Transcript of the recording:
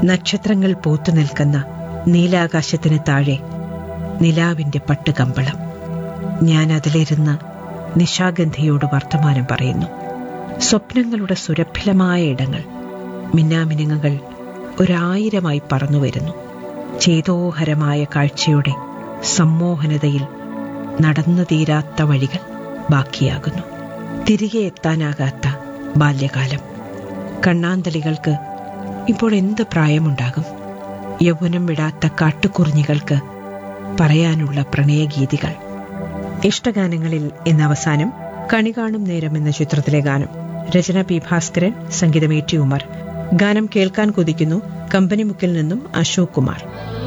നക്ഷത്രങ്ങൾ പൂത്തു നിൽക്കുന്ന നീലാകാശത്തിന് താഴെ നിലാവിന്റെ പട്ടുകമ്പളം ഞാൻ അതിലിരുന്ന് നിശാഗന്ധിയോട് വർത്തമാനം പറയുന്നു സ്വപ്നങ്ങളുടെ സുരഭിലമായ ഇടങ്ങൾ മിന്നാമിനുങ്ങുകൾ ഒരായിരമായി പറന്നു വരുന്നു ചേതോഹരമായ കാഴ്ചയുടെ സമ്മോഹനതയിൽ നടന്നു തീരാത്ത വഴികൾ ബാക്കിയാകുന്നു തിരികെ എത്താനാകാത്ത ബാല്യകാലം കണ്ണാന്തളികൾക്ക് ഇപ്പോൾ എന്ത് പ്രായമുണ്ടാകും യൗവനം വിടാത്ത കാട്ടുകുറിഞ്ഞികൾക്ക് പറയാനുള്ള പ്രണയഗീതികൾ ഇഷ്ടഗാനങ്ങളിൽ എന്ന അവസാനം കണി കാണും നേരം എന്ന ചിത്രത്തിലെ ഗാനം രചന പി ഭാസ്കരൻ സംഗീതമേറ്റി ഉമർ ഗാനം കേൾക്കാൻ കൊതിക്കുന്നു കമ്പനിമുക്കിൽ നിന്നും അശോക് കുമാർ